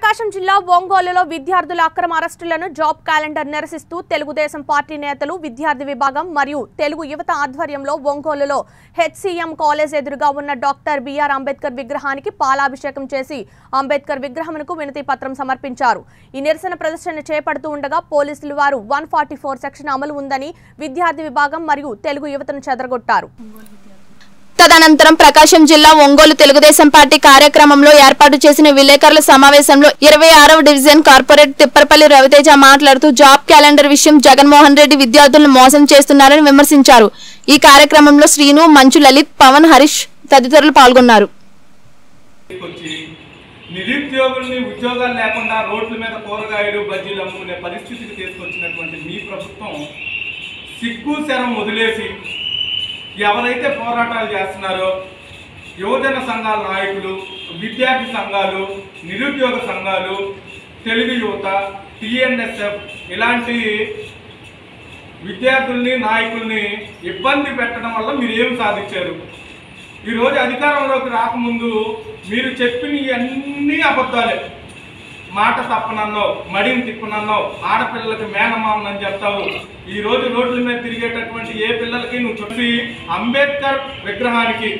ప్రకాశం జిల్లా ఒంగోలులో విద్యార్థుల అక్రమ అరెస్టులను జాబ్ క్యాలెండర్ నిరసిస్తూ తెలుగుదేశం పార్టీ నేతలు విద్యార్థి విభాగం మరియు తెలుగు యువత ఆధ్వర్యంలో ఒంగోలులో హెచ్సిఎం కాలేజ్ ఎదురుగా ఉన్న డాక్టర్ బిఆర్ అంబేద్కర్ విగ్రహానికి పాలాభిషేకం చేసి అంబేద్కర్ విగ్రహమునకు వినతి పత్రం సమర్పించారు ఈ నిరసన ప్రదర్శన చేపడుతూ ఉండగా పోలీసులు వారు వన్ ఫార్టీ ఫోర్ సెక్షన్ అమలు ఉందని విద్యార్థి విభాగం మరియు తెలుగు యువతను చెదరగొట్టారు తదనంతరం ప్రకాశం జిల్లా ఒంగోలు తెలుగుదేశం పార్టీ కార్యక్రమంలో ఏర్పాటు చేసిన విలేకరుల సమావేశంలో ఇరవై ఆరవ డివిజన్ కార్పొరేట్ తిప్పరపల్లి రవితేజ మాట్లాడుతూ జాబ్ క్యాలెండర్ విషయం జగన్మోహన్ రెడ్డి విద్యార్థులను మోసం చేస్తున్నారని విమర్శించారు ఈ కార్యక్రమంలో శ్రీను మంచు లలిత్ పవన్ హరీష్ తదితరులు పాల్గొన్నారు వచ్చి నిరుద్యోగుల్ని ఉద్యోగాలు లేకుండా రోడ్ల మీద కూరగాయలు బజ్జీలు అమ్ముకునే పరిస్థితికి తీసుకొచ్చినటువంటి మీ ప్రభుత్వం సిగ్గు శరం వదిలేసి ఎవరైతే పోరాటాలు చేస్తున్నారో యువజన సంఘాల నాయకులు విద్యార్థి సంఘాలు నిరుద్యోగ సంఘాలు తెలుగు యువత టిఎన్ఎస్ఎఫ్ ఇలాంటి విద్యార్థుల్ని నాయకుల్ని ఇబ్బంది పెట్టడం వల్ల మీరు ఏం సాధించారు ఈరోజు అధికారంలోకి రాకముందు మీరు చెప్పిన అన్ని అబద్ధాలే మాట తప్పనన్నో మడిని తిప్పనన్నో ఆడపిల్లలకి మేనమామని చెప్తావు ఈ రోజు రోడ్ల మీద తిరిగేటటువంటి ఏ పిల్లలకి నువ్వు చెప్పి అంబేద్కర్ విగ్రహానికి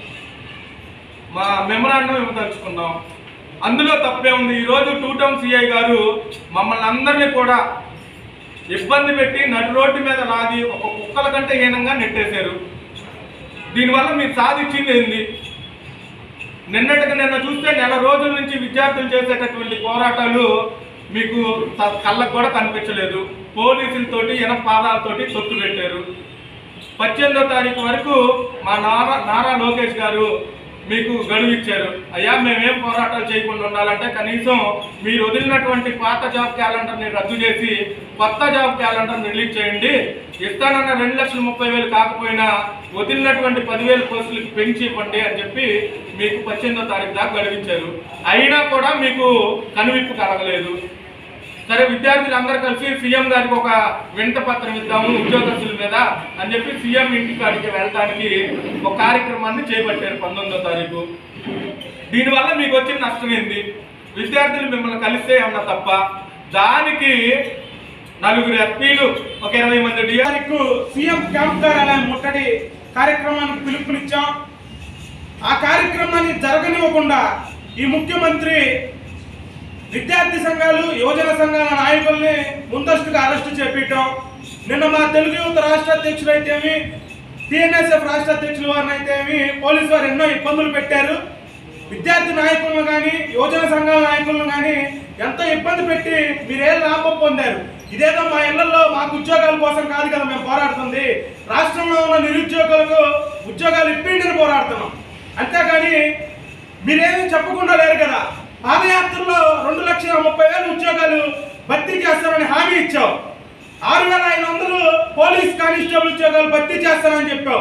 మా మెమరాండం ఇవ్వదలుచుకున్నాం అందులో తప్పే ఉంది ఈరోజు టూ టౌన్ సిఐ గారు మమ్మల్ని అందరినీ కూడా ఇబ్బంది పెట్టి నడు రోడ్డు మీద లాగి ఒక కుక్కల కంటే హీనంగా నెట్టేశారు దీనివల్ల మీరు సాధించింది ఏంది నిన్నటికి నిన్న చూస్తే నెల రోజుల నుంచి విద్యార్థులు చేసేటటువంటి పోరాటాలు మీకు త- కళ్ళకు కూడా కనిపించలేదు పోలీసులతోటి ఇనప పాదాలతోటి తొక్కు పెట్టారు పద్దెనిమిదో తారీఖు వరకు మా నారా నారా లోకేష్ గారు మీకు గడువు ఇచ్చారు అయ్యా మేమేం పోరాటాలు చేయకుండా ఉండాలంటే కనీసం మీరు వదిలినటువంటి పాత జాబ్ క్యాలెండర్ని రద్దు చేసి కొత్త జాబ్ క్యాలెండర్ రిలీజ్ చేయండి ఇస్తానన్న రెండు లక్షల ముప్పై వేలు కాకపోయినా వదిలినటువంటి పదివేల పోస్టులకు పెంచి ఇవ్వండి అని చెప్పి మీకు పద్దెనిమిదో తారీఖు దాకా గడువించారు అయినా కూడా మీకు కనువిప్పు కలగలేదు సరే విద్యార్థులు అందరూ కలిసి సీఎం గారికి ఒక వింత పత్రం ఇద్దాము ఉద్యోగస్తుల మీద అని చెప్పి సీఎం ఇంటి కాడికి వెళ్ళడానికి ఒక కార్యక్రమాన్ని చేపట్టారు పంతొమ్మిదో తారీఖు దీనివల్ల మీకు వచ్చిన నష్టం ఏంది విద్యార్థులు మిమ్మల్ని కలిస్తే ఏమన్నా తప్ప దానికి నలుగురు ఎస్పీలు ఒక ఇరవై మంది డిఆర్ తారీఖు సీఎం క్యాంప్ కార్యాలయం ముట్టడి కార్యక్రమానికి పిలుపునిచ్చాం ఆ కార్యక్రమాన్ని జరగనివ్వకుండా ఈ ముఖ్యమంత్రి విద్యార్థి సంఘాలు యువజన సంఘాల నాయకుల్ని ముందస్తుగా అరెస్టు చేపించడం నిన్న మా తెలుగు యువత రాష్ట్ర అధ్యక్షులు అయితేమి టిఎన్ఎస్ఎఫ్ రాష్ట్ర అధ్యక్షుల వారిని అయితేమి పోలీసు వారు ఎన్నో ఇబ్బందులు పెట్టారు విద్యార్థి నాయకులను కానీ యువజన సంఘాల నాయకులను కానీ ఎంతో ఇబ్బంది పెట్టి మీరేం లాభం పొందారు ఇదేదో మా ఇళ్లలో మాకు ఉద్యోగాల కోసం కాదు కదా మేము పోరాడుతుంది రాష్ట్రంలో ఉన్న నిరుద్యోగులకు ఉద్యోగాలు ఇప్పిండిని పోరాడుతున్నాం అంతేగాని మీరేమీ చెప్పకుండా లేరు కదా పాదయాత్రలో రెండు లక్షల ముప్పై వేల ఉద్యోగాలు భర్తీ చేస్తామని హామీ ఇచ్చావు ఆరు వేల ఐదు వందలు పోలీస్ కానిస్టేబుల్ ఉద్యోగాలు భర్తీ చేస్తానని చెప్పావు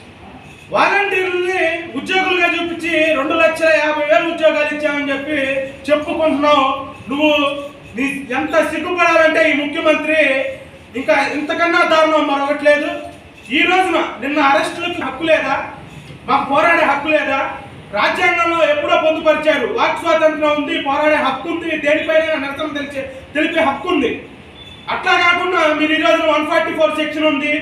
వాలంటీర్లని ఉద్యోగులుగా చూపించి రెండు లక్షల యాభై వేల ఉద్యోగాలు ఇచ్చామని చెప్పి చెప్పుకుంటున్నావు నువ్వు నీ ఎంత సిగ్గుపడాలంటే ఈ ముఖ్యమంత్రి ఇంకా ఇంతకన్నా దారుణం మరొకటి లేదు ఈ రోజున నిన్న అరెస్టులకు హక్కు లేదా మాకు పోరాడే హక్కు లేదా రాజ్యాంగంలో ఎప్పుడో పొందుపరిచారు వాక్ స్వాతంత్రం ఉంది పోరాడే హక్కు ఉంది దేనిపైన నిరసన తెలిసే తెలిపే హక్కు ఉంది అట్లా కాకుండా మీరు ఈ రోజున వన్ ఫార్టీ ఫోర్ సెక్షన్ ఉంది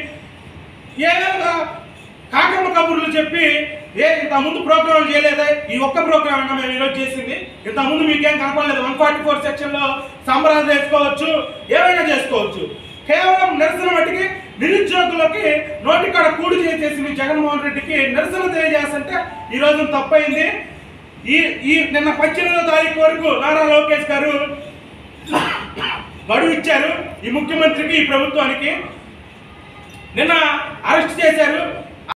ఏదో కాకమ్మ కబుర్లు చెప్పి ఏ ఇంత ముందు ప్రోగ్రామ్ చేయలేదా ఈ ఒక్క ప్రోగ్రామ్ అయినా మేము ఈరోజు చేసింది ఇంత ముందు మీకేం కనపడలేదు వన్ ఫార్టీ ఫోర్ సెక్షన్ లో సంబరాలు చేసుకోవచ్చు ఏమైనా చేసుకోవచ్చు కేవలం నిరసన మట్టికి నిరుద్యోగులకి నోటికాడ కూడి చేసేసి మీ జగన్మోహన్ రెడ్డికి నిరసన తెలియజేస్తుంటే ఈ రోజు తప్పైంది ఈ ఈ నిన్న పద్దెనిమిదో తారీఖు వరకు నారా లోకేష్ గారు గడువు ఇచ్చారు ఈ ముఖ్యమంత్రికి ఈ ప్రభుత్వానికి నిన్న అరెస్ట్ చేశారు